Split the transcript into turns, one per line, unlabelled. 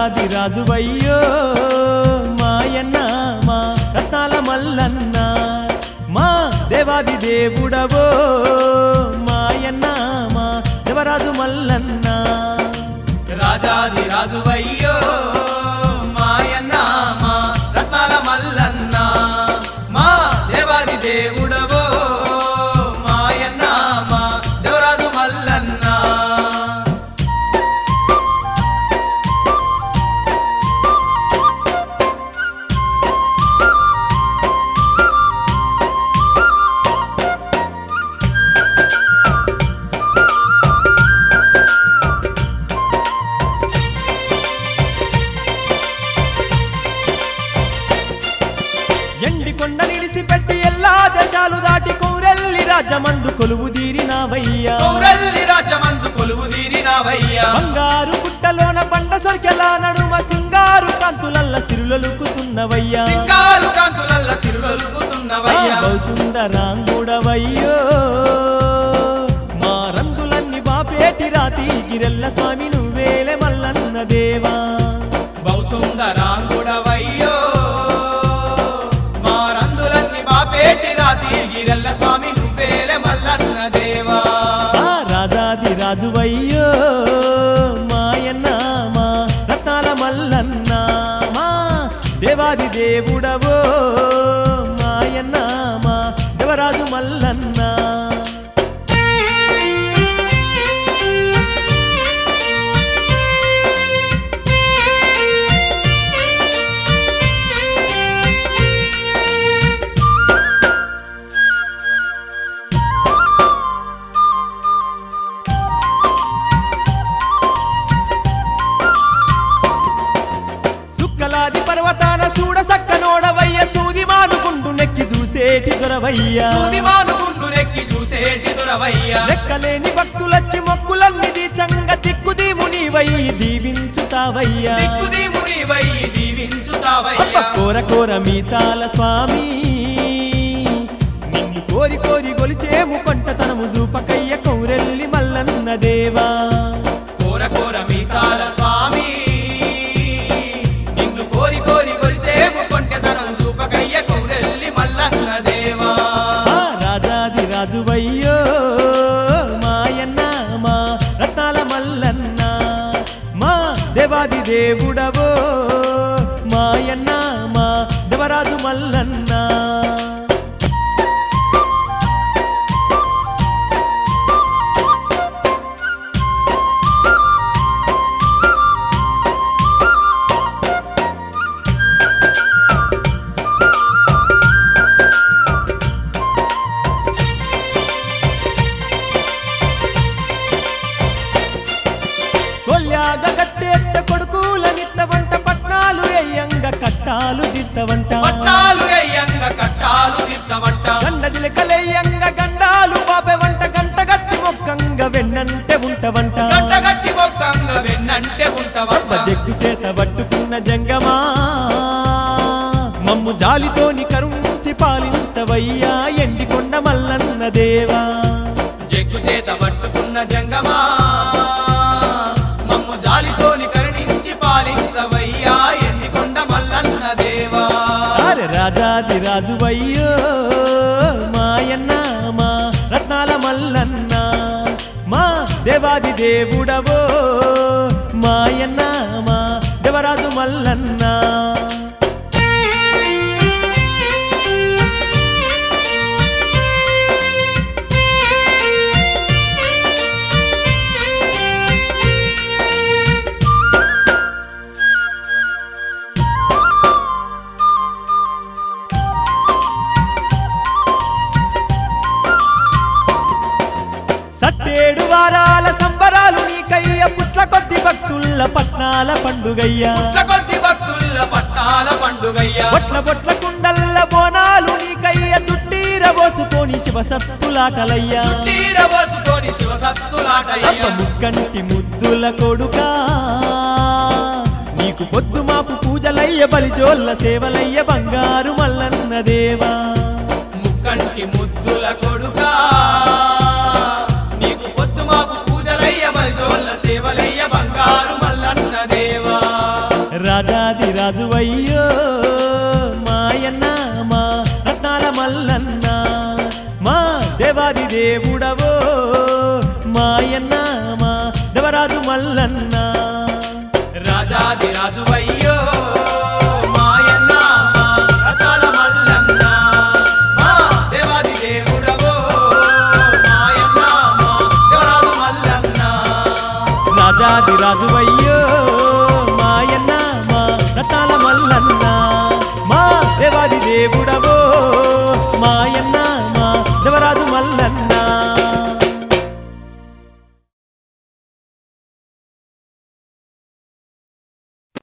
రాజాది రాజువయ్యో మాయన్న మా రత్నాల మల్లన్న మా దేవాది దేవుడవో మాయన్న మా దేవరాజు మల్లన్న
రాజాది రాజువయ్యో మాయన్న మా రత్నాల మల్లన్న మా దేవాది దేవుడవో మాయన్న మా దేవరాజు మల్లన్న
ఎండి కొండ నిడిసిపెట్టి ఎల్లా దేశాలు దాటి కౌరెల్లి రాజ్యమందు కొలువు తీరినావయ్యా
కౌరల్లి రాజమందు కొలువు తీరినావయ్యా
బంగారు పుట్టలోన పంట సొరికెల నడుమ సింగారు కాంతులల్ల సిరులొలుకుతున్నవయ్యా
సింగారు కాంతులల్ల సిరులొలుకుతున్నవయ్యా
బౌసుందరాంగుడవయ్యో మా రంగులన్నీ బాపేటి రాతి గిరెల్ల స్వామి నువ్వేలే మల్లన్న దేవా
బహుసుందరాంగుడవయ్యో మా రందులన్నీ బాపేటి రాతి గిరల్ల స్వామి నువ్వేలే మల్లన్న దేవా
ఆ రాజాది రాజువయ్యో మాయన్న మా రత్నాల మల్లన్న మా దేవాది దేవుడవో మాయన్న మా దేవరాజు మల్లన్న సుక్కలాది పర్వతాన చూడ సక్కనోడవయ్య సూది మానుకుంటూ నెక్కి చూసేటి దొరవయ్యా
సూది మానుగుండు నెక్కి చూసేటి దొరవయ్యా
లెక్కలేని భక్తులచ్చి మొక్కులన్నీ దీచంగ దిక్కుది మునివై దీవించుతావయ్యా
దిక్కుది మునివై దీవించుతావయ్యా
కోర కోర మీసాల స్వామి నిన్ను కోరి కోరి గొలిచేము కొంటతనము చూపకయ్య కౌరెల్లి మల్లన్న దేవా
కోర కోర మీసాల స్వామి నిన్ను కోరి కోరి కొలిచేము కొంటెతనం చూపకయ్య కౌరెల్లి మల్లన్న దేవా
ఆ రాజాది రాజువయ్యో మాయన్న మా రత్నాల మల్లన్న మా దేవాది దేవుడవో మాయన్న మా దేవరాజు మల్లన్న కొల్యాగ గట్టెత్త కొడుకుల నిత్తవంట పట్నాలు ఎయ్యంగ కట్టాలు దిత్తవంట
పట్టాలు అయ్యంగ కట్టాలు దిద్దవంట
గండదిల కలయ్యంగ గండాలు పాపెవంట గంట గట్టి మొక్కంగ వెన్నంటే ఉంటవంట
గట్టగట్టి మొక్కంగ వెన్నంటే
అబ్బ
ఉంటవంట
జగ్గు చేత పట్టుకున్న జంగమా మమ్ము జాలితోని కరుణించి పాలించవయ్యా ఎండికొండ మల్లన్న దేవా
జగ్గు చేత పట్టుకున్న జంగమా మమ్ము జాలితోని కరుణించి పాలించవయ్యా ఎండికొండ మల్లన్న దేవా
అరే రాజాది రాజువయ్యో మాయన్న మా రత్నాల మల్లన్న మా దేవాది దేవుడవో మాయన్న మా దేవరాజు మల్లన్న సట్టేడు వారాల సంబరాలు నీకయ్య పుట్ల కొద్ది భక్తుల్ల పట్నాల పండుగయ్యా
పుట్ల కొద్ది భక్తుల పట్టాల పండుగయ్యా
బొట్ల బొట్ల కుండల్ల బోనాలు నీకయ్య తుట్టీర పోసుకొని శివసత్తులాటలయ్యా
తీర పోసుకొని శివ
అప్ప
సత్తులాటయ్యా
ముక్కంటి ముద్దుల కొడుకా నీకు పొద్దు మాపు పూజలయ్య బలిజోళ్ళ సేవలయ్య బంగారు మల్లన్న దేవా
ముక్కంటి ముద్దుల కొడుకా నీకు పొద్దు మాకు పూజలయ్య మరి జోళ్ళ సేవలయ్య బంగారు మల్లన్న దేవా
దేవాది దేవుడవో మాయన్న మా దేవరాజు మల్లన్న
రాజాది రాజువయ్యో మాయన్న మా రథాల మల్లన్న మా దేవాది దేవుడవో మాయన్న మా దేవరాజు మల్లన్న
రాజాది రాజువయ్యో